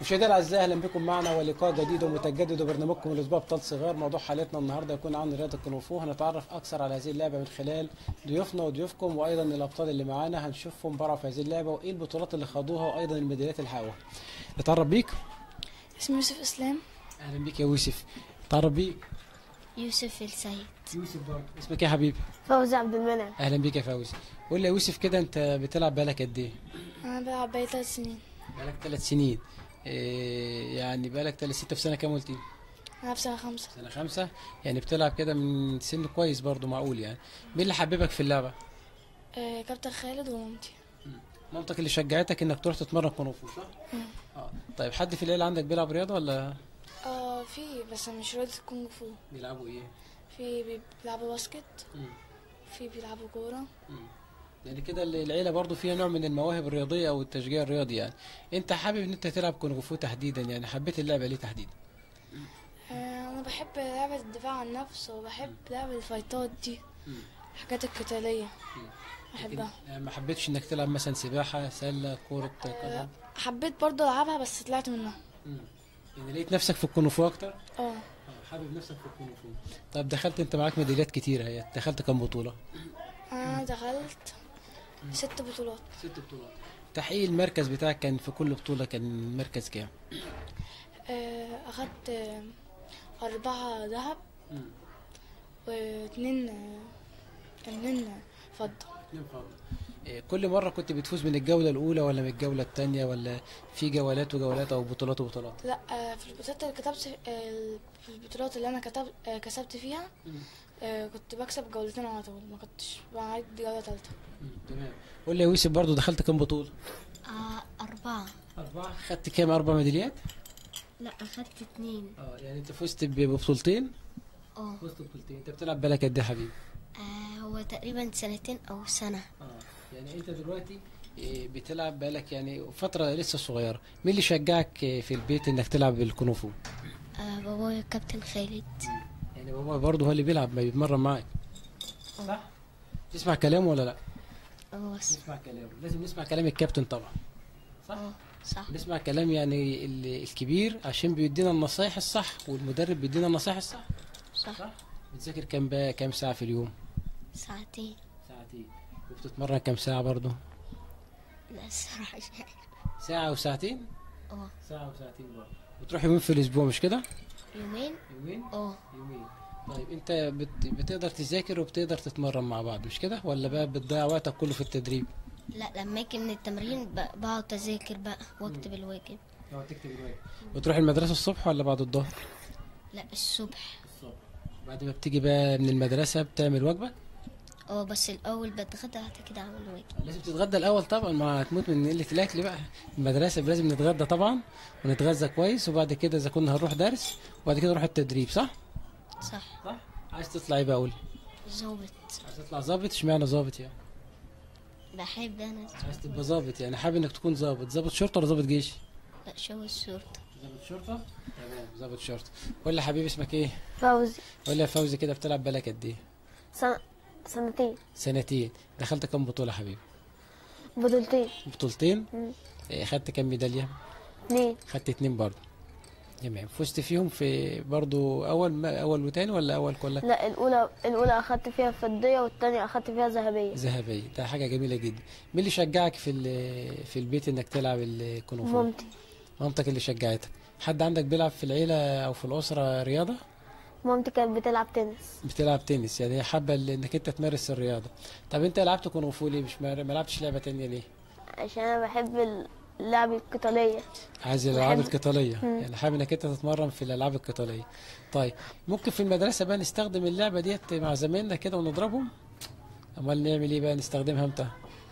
مشاهدينا الاعزاء اهلا بكم معنا ولقاء جديد ومتجدد وبرنامجكم الاسبوع ابطال صغار موضوع حلقتنا النهارده يكون عن رياضه الكونغ هنتعرف اكثر على هذه اللعبه من خلال ضيوفنا وضيوفكم وايضا الابطال اللي معانا هنشوفهم بره في هذه اللعبه وايه البطولات اللي خدوها وايضا الميداليات اللي حققوها نتعرف بيك اسمي يوسف اسلام اهلا بيك يا يوسف نتعرف بيك يوسف السيد يوسف برضه اسمك ايه يا حبيبي فوزي عبد المنعم اهلا بيك يا فوزي قول لي يا يوسف كده انت بتلعب بقالك قد ايه انا بلعب بقالي ثلاث سنين بقالك ثلاث سنين إيه يعني بقالك ثلاث ستة في سنه كام قلت لي؟ انا في سنه خمسه سنة خمسة يعني بتلعب كده من سن كويس برضو معقول يعني مين اللي حببك في اللعبة؟ آه كابتن خالد ومامتي مامتك اللي شجعتك انك تروح تتمرن كونغ فو صح؟ اه طيب حد في العيلة عندك بيلعب رياضة ولا اه في بس مش رياضه كونغ فو بيلعبوا ايه؟ في بي- بيلعبوا باسكت مم. في بيلعبوا كوره مم. يعني كده ال- العيلة برضو فيها نوع من المواهب الرياضية او التشجيع الرياضي يعني انت حابب ان انت تلعب كونغ فو تحديدا يعني حبيت اللعبة ليه تحديدا؟ آه انا بحب لعبه الدفاع عن النفس وبحب لعبه الفايتات دي الحاجات القتاليه بحبها يعني ما حبيتش انك تلعب مثلا سباحة سلة كرة قدم آه حبيت برضه العبها بس طلعت منها مم. يعني لقيت نفسك في الكونغ فو اكتر؟ اه آه، حابب نفسك في الكونغ فو طب دخلت انت معاك ميداليات كتير اهي دخلت كام بطولة؟ انا دخلت ست بطولات ست بطولات تحقيق المركز بتاعك كان في كل بطولة كان مركز كام؟ آه اخدت آه، اربعه ذهب واتنين آه، اتنين فضه إيه، كل مرة كنت بتفوز من الجولة الأولى ولا من الجولة التانية ولا في جولات وجولات أو بطولات وبطولات؟ لا آه، في البطولات اللي كتبت آه، في البطولات اللي انا كتب آه، كسبت فيها آه، كنت بكسب جولتين على طول ما كنتش بعد جوله ثالثه تمام قول لي يا يوسف برضو دخلت كام بطولة؟ آه أربعة أربعة خدت كام أربع ميداليات؟ لا أخدت اتنين اه يعني أنت فزت ب- ببطولتين؟ اه فزت ببطولتين أنت بتلعب بالك قد إيه يا حبيبي؟ آه، هو تقريبا سنتين أو سنة اه يعني أنت دلوقتي إيه، بتلعب بالك يعني فترة لسه صغيرة، مين اللي شجعك إيه، في البيت إنك تلعب بالكونغ فو؟ آه بابايا كابتن خالد يعني بابا برضه هو اللي بيلعب ما بيتمرن معاك صح؟ تسمع كلامه ولا لا؟ اه بس نسمع كلامه لازم نسمع كلام الكابتن طبعا صح؟ اه صح نسمع كلام يعني ال- الكبير عشان بيدينا النصايح الصح والمدرب بيدينا النصايح الصح صح صح؟ بتذاكر كام بقى كام ساعة في اليوم؟ ساعتين ساعتين وبتتمرن كام ساعة برضه؟ لا الصراحة مش عارف ساعة وساعتين؟ اه ساعة وساعتين برضه وتروح يومين في الأسبوع مش كده؟ يومين يومين؟ اه يومين طيب أنت بت... بتقدر تذاكر وبتقدر تتمرن مع بعض مش كده؟ ولا بقى بتضيع وقتك كله في التدريب؟ لا لما اجي من التمرين ب- بقعد اذاكر بقى واكتب الواجب اه تكتب الواجب وتروح المدرسة الصبح ولا بعد الظهر؟ لا الصبح الصبح بعد ما بتيجي بقى من المدرسة بتعمل واجبك؟ اه بس الاول بتغدى بعد كده اعمل واجب لازم تتغدى الأول طبعا ما هتموت من قلة الأكل بقى المدرسة لازم نتغدى طبعا ونتغذى كويس وبعد كده إذا كنا هنروح درس وبعد كده نروح التدريب صح؟ صح صح عايز تطلع ايه بقى قول ظابط عايز تطلع ظابط اشمعنى ظابط يعني بحب انا عايز تبقى ظابط يعني حابب انك تكون ظابط ظابط شرطه ولا ظابط جيش لا شو الشرطة ظابط شرطه تمام ظابط شرطه قول لي يا حبيبي اسمك ايه فوزي قول لي يا فوزي كده بتلعب بالك قد ايه سنة سنتين سنتين دخلت كام بطوله يا حبيبي بطولتين بطولتين مم. إيه، خدت كام ميداليه اتنين خدت اتنين برضه تمام فزت فيهم في برضه اول ما اول وتاني ولا اول كلها لا الأولى الأولى أخدت فيها فضية والتانية أخدت فيها ذهبية ذهبيه ده حاجه جميله جدا مين اللي شجعك في ال- في البيت انك تلعب الكونغ فو مامتي مامتك اللي شجعتك حد عندك بيلعب في العيلة أو في الأسرة رياضة مامتي كانت بتلعب تنس بتلعب تنس يعني هي حابة ال- إنك أنت تمارس الرياضة طب أنت لعبت كونغ فو ليه مش ما ما لعبتش لعبة تانية ليه عشان أنا بحب اللعب القتالية عايز الألعاب بحب- القتالية مم. يعني حابب إنك أنت تتمرن في الألعاب القتالية طيب ممكن في المدرسة بقى نستخدم اللعبة ديت مع زمايلنا كده ونضربهم أمال نعمل إيه بقى نستخدمها إمتى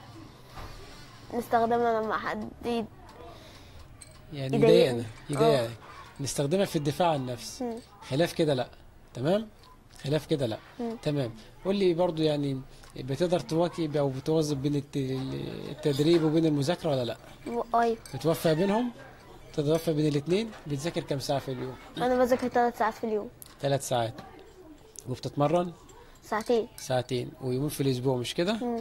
نستخدمها لما حد ي- يعني يضايقني. يضايقنا يضايقنا نستخدمها في الدفاع عن النفس مم. خلاف كده لا تمام خلاف كده لا مم. تمام قول لي برضو يعني بتقدر تواكب او بتوظف بين الت- التدريب وبين المذاكره ولا لا و- أيوة بتوفق بينهم تتوفق بين الاثنين بتذاكر كام ساعه في اليوم أنا بذاكر ثلاث ساعات في اليوم ثلاث ساعات وبتتمرن ساعتين ساعتين ويومين في الاسبوع مش كده مم.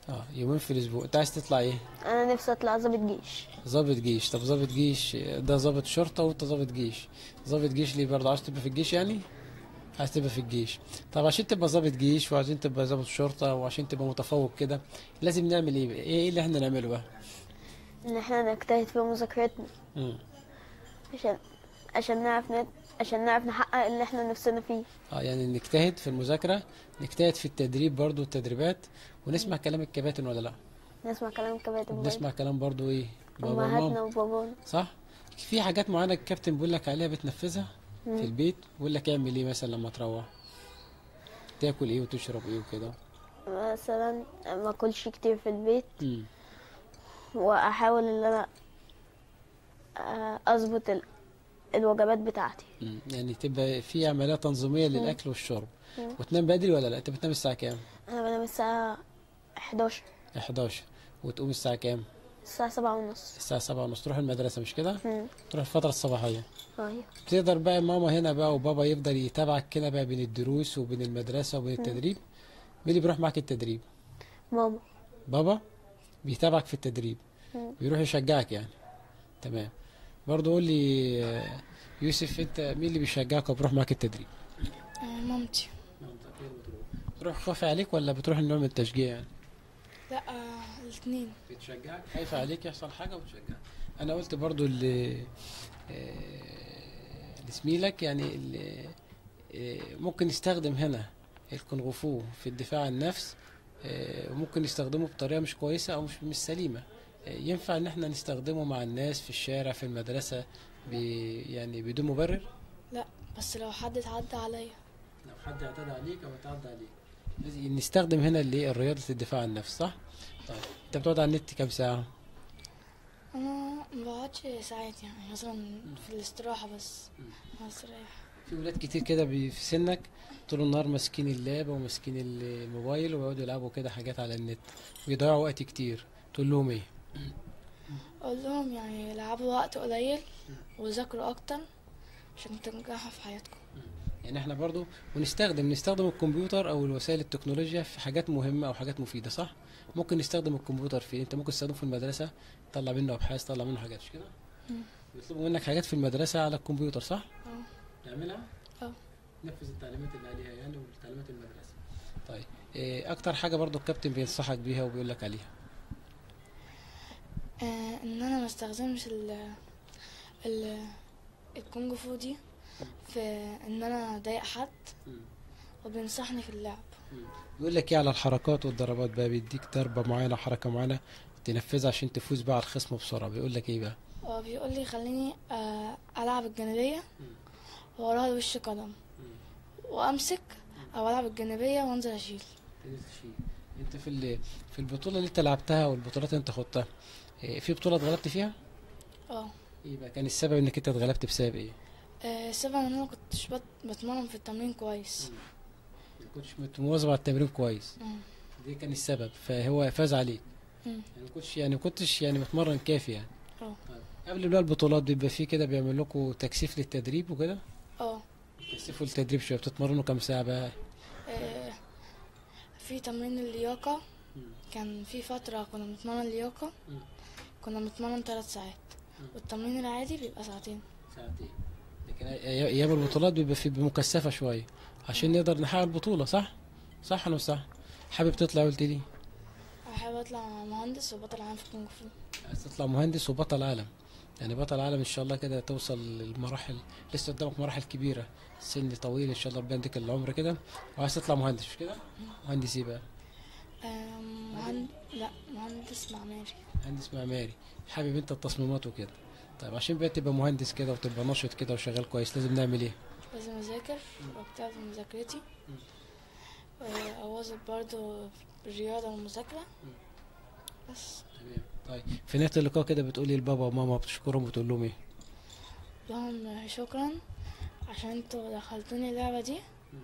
اه يومين في الاسبوع انت عايز تطلع ايه انا نفسي اطلع ضابط جيش ضابط جيش طب ضابط جيش ده ضابط شرطة وانت ضابط جيش ضابط جيش ليه برضه عايز تبقى في الجيش يعني عايز تبقى في الجيش طب عشان تبقى ضابط جيش وعشان تبقى ضابط شرطة وعشان تبقى متفوق كده لازم نعمل ايه بقى؟ ايه اللي احنا نعمله بقى ان احنا نجتهد في مذاكرتنا مم. عشان عشان نعرف نت... عشان نعرف نحقق اللي احنا نفسنا فيه اه يعني نجتهد في المذاكرة نجتهد في التدريب برضه التدريبات ونسمع كلام الكباتن ولا لا نسمع كلام الكباتن برضه. نسمع كلام برضه ايه بابا امهاتنا وماما وبابانا صح في حاجات معينة الكابتن بيقول لك عليها بتنفذها مم. في البيت بيقول لك اعمل ايه مثلا لما تروح تاكل ايه وتشرب ايه وكده مثلا ما اكلش كتير في البيت مم. واحاول ان انا آه، اظبط ال... الوجبات بتاعتي مم. يعني تبقى في عملية تنظيمية للأكل والشرب مم. وتنام بدري ولا لا؟ أنت بتنام الساعة كام؟ انا بنام الساعة 11 11 وتقوم الساعة كام؟ الساعة سبعة ونص الساعة 7 ونص تروح المدرسة مش كده؟ مم. تروح الفترة الصباحية ايوه تقدر بقى ماما هنا بقى وبابا يفضل يتابعك كده بقى بين الدروس وبين المدرسة وبين التدريب مين اللي بيروح معاك التدريب؟ ماما بابا بيتابعك في التدريب مم. بيروح يشجعك يعني تمام برضه قول لي آه، يوسف انت مين اللي بيشجعك وبيروح معاك التدريب؟ آه، مامتي بتروح خافي عليك ولا بتروح النوع من التشجيع يعني؟ لا آه، الاثنين بتشجعك خايفة عليك يحصل حاجة وبتشجعك أنا قلت برضو اللي لزميلك يعني اللي آه، ممكن يستخدم هنا الكونغ فو في الدفاع عن النفس آه، وممكن يستخدمه بطريقة مش كويسة أو مش مش سليمة آه، ينفع إن احنا نستخدمه مع الناس في الشارع في المدرسة ب يعني بدون مبرر لا بس لو حد اتعدى عليا لو حد اعتدى عليك أو اتعدى عليك لازم نستخدم هنا اللي رياضة الدفاع عن النفس صح؟ طيب أنت بتقعد على النت كام ساعة؟ انا ما بقعدش ساعات يعني مثلا في الاستراحة بس بستريح في ولاد كتير كده بي- في سنك طول النهار ماسكين اللاب وماسكين الموبايل ويقعدوا يلعبوا كده حاجات على النت ويضيعوا وقت كتير تقول لهم ايه اقول لهم يعني العبوا وقت قليل وذاكروا اكتر عشان تنجحوا في حياتكم يعني احنا برضو ونستخدم نستخدم الكمبيوتر او الوسائل التكنولوجيا في حاجات مهمة او حاجات مفيدة صح ممكن نستخدم الكمبيوتر في انت ممكن تستخدمه في المدرسة تطلع منه ابحاث تطلع منه حاجات مش كده مم. يطلبوا منك حاجات في المدرسة على الكمبيوتر صح اه تعملها اه نفذ التعليمات اللي عليها يعني وتعليمات المدرسة طيب إيه اكتر حاجة برضو الكابتن بينصحك بيها وبيقول لك عليها آه، ان انا ما استخدمش ال ال الكونج فو دي في ان انا اضايق حد وبينصحني في اللعب بيقول لك ايه على الحركات والضربات بقى بيديك ضربة معينة حركة معينة تنفذها عشان تفوز بقى على الخصم بسرعة بيقول لك ايه بقى هو بيقول لي خليني آه، العب الجانبيه وراها وش قدم وامسك او العب الجانبيه وانزل اشيل انت في ال- في البطولة اللي انت لعبتها والبطولات اللي انت خدتها إيه، في بطولة اتغلبت فيها؟ اه ايه بقى كان السبب انك انت اتغلبت بسبب ايه؟ آه، السبب ان انا ما كنتش بت- بتمرن في التمرين كويس ما كنتش مت- مواظب على التمرين كويس مم. دي كان السبب فهو فاز عليك مم. يعني ما كنتش يعني ما كنتش يعني متمرن كافي يعني اه قبل بقى البطولات بيبقى في كده بيعمل لكم تكثيف للتدريب وكده اه تكثفوا التدريب شويه بتتمرنوا كام ساعه بقى آه، في تمرين اللياقة كان في فترة كنا بنتمرن لياقة مم. كنا بنتمرن ثلاث ساعات مم. والتمرين العادي بيبقى ساعتين ساعتين لكن أي- ايام البطولات بيبقى في مكثفه شويه عشان نقدر نحقق البطوله صح صح ولا مش صح حابب تطلع قلت لي أحب أطلع مهندس وبطل عام في كونغ فو عايز تطلع مهندس وبطل عالم يعني بطل عالم ان شاء الله كده توصل للمراحل لسه قدامك مراحل كبيره سن طويل ان شاء الله ربنا يديك العمر كده وعايز تطلع مهندس مش كده مهندس ايه بقى آم، مهند... لا مهندس معماري مهندس معماري حابب انت التصميمات وكده طيب عشان بقى تبقى مهندس كده وتبقى نشط كده وشغال كويس لازم نعمل ايه لازم أذاكر وأجتهد في مذاكرتي وأواظب برضو في الرياضة والمذاكرة بس تمام طيب في نهايه اللقاء كده بتقولي لبابا وماما بتشكرهم وتقول لهم ايه لهم شكرا عشان انتوا دخلتوني اللعبة دي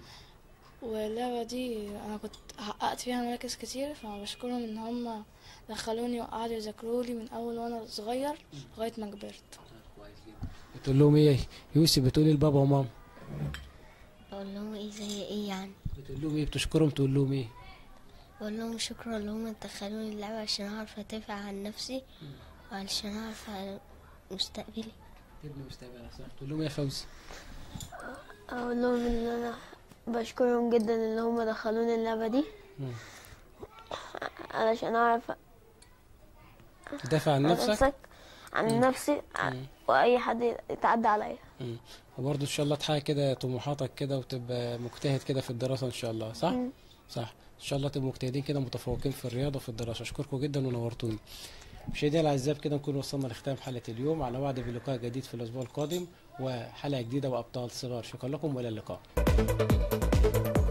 واللعبة دي أنا كنت حققت فيها مراكز كتير فبشكرهم إن هم دخلوني وقعدوا يذاكروا لي من أول وأنا صغير لغاية ما كبرت بتقول لهم ايه يوسف بتقولي لبابا وماما بقول لهم ايه زي ايه يعني بتقول لهم ايه بتشكرهم تقول لهم ايه بقول لهم شكرا اللي هم دخلوني اللعبة عشان أعرف أدافع عن نفسي وعشان أعرف على مستقبلي ابن مستقبلك صح تقول لهم إيه يا فوزي اقول لهم ان انا بشكرهم جدا ان هم دخلوني اللعبه دي مم. علشان اعرف تدافع عن نفسك عن نفسي ع- مم. واي حد يتعدى عليا مم. وبرضه ان شاء الله تحقق كده طموحاتك كده وتبقى مجتهد كده في الدراسه ان شاء الله صح مم. صح ان شاء الله تبقوا مجتهدين كده متفوقين في الرياضه وفي الدراسه اشكركم جدا ونورتوني مشاهدينا الاعزاء كده نكون وصلنا لختام حلقه اليوم على وعد بلقاء جديد في الاسبوع القادم وحلقه جديده وابطال صغار شكرا لكم والى اللقاء